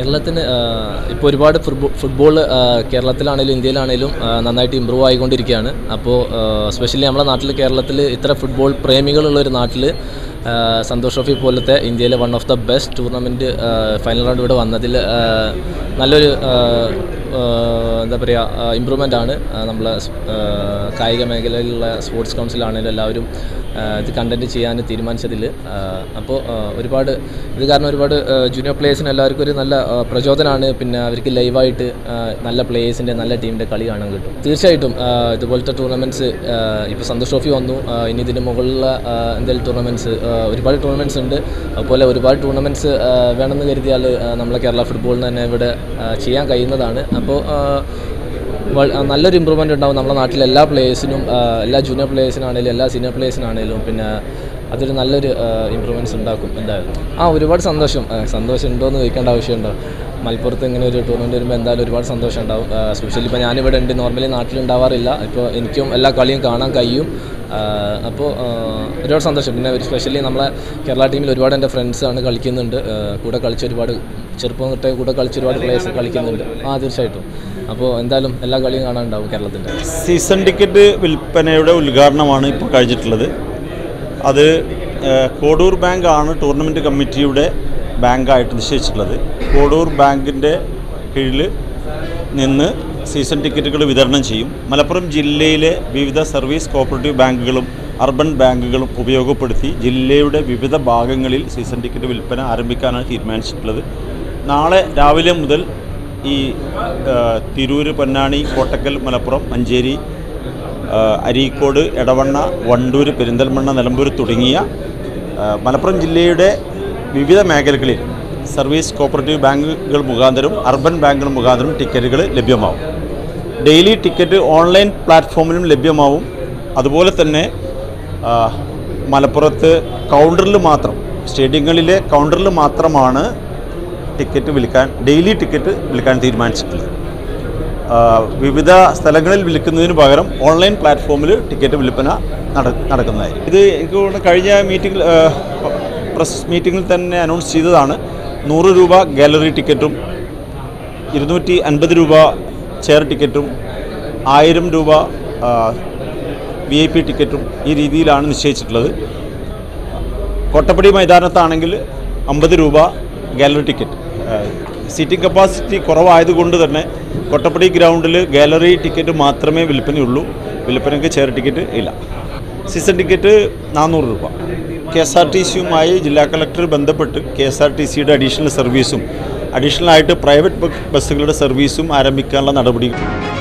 കേരളത്തിന് ഇപ്പോൾ ഒരുപാട് ഫുട്ബോൾ ഫുട്ബോൾ കേരളത്തിലാണെങ്കിലും ഇന്ത്യയിലാണെങ്കിലും ആ, നന്നായിട്ട് ഇമ്പ്രൂവ് ആയിക്കൊണ്ടിരിക്കുകയാണ് അപ്പോൾ സ്പെഷ്യലി നമ്മുടെ നാട്ടിൽ കേരളത്തിൽ ഇത്ര ഫുട്ബോൾ പ്രേമികളുള്ള ഒരു നാട്ടിൽ സന്തോഷ് ട്രോഫി പോലത്തെ ഇന്ത്യയിലെ one of the best tournament final round ഇവിടെ വന്നതിൽ ആ, നല്ലൊരു ആ, ആ, എന്താ പറയുക ഇമ്പ്രൂവ്മെൻ്റ് ആണ് നമ്മൾ കായിക മേഖലയിലുള്ള സ്പോർട്സ് കൗൺസിലാണെങ്കിലും എല്ലാവരും ആ, ഇത് കണ്ടൻറ്റ് ചെയ്യാൻ തീരുമാനിച്ചതിൽ അപ്പോൾ ഒരുപാട് ഇത് കാരണം ഒരുപാട് ജൂനിയർ പ്ലേയേഴ്സിന് എല്ലാവർക്കും ഒരു നല്ല ആ, പ്രചോദനമാണ് പിന്നെ അവർക്ക് ലൈവായിട്ട് ആ, നല്ല പ്ലേയേഴ്സിൻ്റെ നല്ല ടീമിൻ്റെ കളി കാണാൻ കിട്ടും തീർച്ചയായിട്ടും ആ, ഇതുപോലത്തെ ടൂർണമെൻറ്റ്സ് ഇപ്പോൾ സന്തോഷ് ട്രോഫി വന്നു ആ, ഇനി ഇതിന് മുകളിലുള്ള ആ, എന്തെങ്കിലും ടൂർണമെൻറ്റ്സ് ഒരുപാട് ടൂർണമെൻറ്റ്സ് ഉണ്ട് അതുപോലെ ഒരുപാട് ടൂർണമെൻറ്റ്സ് വേണമെന്ന് കരുതിയാൽ ആ, നമ്മളെ കേരള ഫുട്ബോളിന് തന്നെ ഇവിടെ ആ, ചെയ്യാൻ കഴിയുന്നതാണ് അപ്പോൾ വൾ- നല്ലൊരു ഇമ്പ്രൂവ്മെൻ്റ് ഉണ്ടാവും നമ്മുടെ നാട്ടിലെ എല്ലാ പ്ലേയേഴ്സിനും എല്ലാ ജൂനിയർ പ്ലേയേഴ്സിനാണെങ്കിലും എല്ലാ സീനിയർ പ്ലേയേഴ്സിനാണെങ്കിലും പിന്നെ അതൊരു നല്ലൊരു ഇമ്പ്രൂവ്മെൻറ്റ്സ് ഉണ്ടാക്കും എന്തായാലും ആ ഒരുപാട് സന്തോഷം ആ, സന്തോഷം ഉണ്ടോ എന്ന് ചോദിക്കേണ്ട ആവശ്യമുണ്ടോ മലപ്പുറത്ത് ഇങ്ങനെ ഒരു ടൂർണമെൻറ്റ് വരുമ്പോൾ എന്തായാലും ഒരുപാട് സന്തോഷം ഉണ്ടാവും സ്പെഷ്യലി ഇപ്പോൾ ഞാനിവിടെ ഉണ്ട് നോർമലി നാട്ടിലുണ്ടാവാറില്ല ഇപ്പോൾ എനിക്കും എല്ലാ കളിയും കാണാൻ കഴിയും അപ്പോൾ ഒരുപാട് സന്തോഷം പിന്നെ സ്പെഷ്യലി നമ്മളെ കേരള ടീമിൽ ഒരുപാട് എൻ്റെ ഫ്രണ്ട്സാണ് കളിക്കുന്നുണ്ട് ആ, കൂടെ കളിച്ച ഒരുപാട് ചെറുപ്പം തൊട്ടേ കൂടെ കളിച്ച ഒരുപാട് പ്ലേയേഴ്സ് കളിക്കുന്നുണ്ട് ആ തീർച്ചയായിട്ടും അപ്പോൾ എന്തായാലും എല്ലാ കളിയും കാണാനുണ്ടാവും കേരളത്തിൻ്റെ സീസൺ ടിക്കറ്റ് വിൽപ്പനയുടെ ഉദ്ഘാടനമാണ് ഇപ്പോൾ കഴിഞ്ഞിട്ടുള്ളത് അത് ഏഹ്, കോഡൂർ ബാങ്ക് ആണ് ടൂർണമെൻറ്റ് കമ്മിറ്റിയുടെ ബാങ്കായിട്ട് നിശ്ചയിച്ചിട്ടുള്ളത് കോഡൂർ ബാങ്കിൻ്റെ കീഴിൽ നിന്ന് സീസൺ ടിക്കറ്റുകൾ വിതരണം ചെയ്യും മലപ്പുറം ജില്ലയിലെ വിവിധ സർവീസ് കോപ്പറേറ്റീവ് ബാങ്കുകളും അർബൻ ബാങ്കുകളും ഉപയോഗപ്പെടുത്തി ജില്ലയുടെ വിവിധ ഭാഗങ്ങളിൽ സീസൺ ടിക്കറ്റ് വിൽപ്പന ആരംഭിക്കാനാണ് തീരുമാനിച്ചിട്ടുള്ളത് നാളെ രാവിലെ മുതൽ ഈ ആ, തിരൂര് പൊന്നാനി കോട്ടക്കൽ മലപ്പുറം മഞ്ചേരി ആ, അരീക്കോട് എടവണ്ണ വണ്ടൂർ പെരിന്തൽമണ്ണ നിലമ്പൂർ തുടങ്ങിയ ആ, മലപ്പുറം ജില്ലയുടെ വിവിധ മേഖലകളിൽ സർവീസ് കോപ്പറേറ്റീവ് ബാങ്കുകൾ മുഖാന്തരം അർബൻ ബാങ്കുകൾ മുഖാന്തരം ടിക്കറ്റുകൾ ലഭ്യമാവും ഡെയിലി ടിക്കറ്റ് ഓൺലൈൻ പ്ലാറ്റ്ഫോമിലും ലഭ്യമാവും അതുപോലെ തന്നെ ആ, മലപ്പുറത്ത് കൗണ്ടറിൽ മാത്രം സ്റ്റേഡിയങ്ങളിലെ കൗണ്ടറിൽ മാത്രമാണ് ടിക്കറ്റ് വിൽക്കാൻ ഡെയിലി ടിക്കറ്റ് വിൽക്കാൻ തീരുമാനിച്ചിട്ടുള്ളത് ആ, വിവിധ സ്ഥലങ്ങളിൽ വിൽക്കുന്നതിന് പകരം ഓൺലൈൻ പ്ലാറ്റ്ഫോമിൽ ടിക്കറ്റ് വിൽപ്പന നട- നടക്കുന്നതായി ഇത് എനിക്ക് തോന്നുന്നു കഴിഞ്ഞ മീറ്റിംഗിൽ ആ, പ- പ്രസ് മീറ്റിങ്ങിൽ തന്നെ അനൗൺസ് ചെയ്തതാണ് നൂറ് രൂപ ഗാലറി ടിക്കറ്റും ഇരുന്നൂറ്റി അൻപത് രൂപ ചെയർ ടിക്കറ്റും ആയിരം രൂപ വി ഐ പി ടിക്കറ്റും ഈ രീതിയിലാണ് നിശ്ചയിച്ചിട്ടുള്ളത് കോട്ടപ്പടി മൈതാനത്താണെങ്കിൽ അമ്പത് രൂപ ഗാലറി ടിക്കറ്റ് സീറ്റിംഗ് കപ്പാസിറ്റി കുറവായതുകൊണ്ട് തന്നെ കൊട്ടപ്പടി ഗ്രൗണ്ടിൽ ഗാലറി ടിക്കറ്റ് മാത്രമേ വിൽപ്പനയുള്ളൂ വിൽപ്പനയ്ക്ക് ചെയർ ടിക്കറ്റ് ഇല്ല സീസൺ ടിക്കറ്റ് നാനൂറ് രൂപ കെ എസ് ആർ ടി സിയുമായി ജില്ലാ കളക്ടർ ബന്ധപ്പെട്ട് കെ എസ് ആർ ടി സിയുടെ അഡീഷണൽ സർവീസും അഡീഷണൽ ആയിട്ട് പ്രൈവറ്റ് ബസ്സുകളുടെ സർവീസും ആരംഭിക്കാനുള്ള നടപടി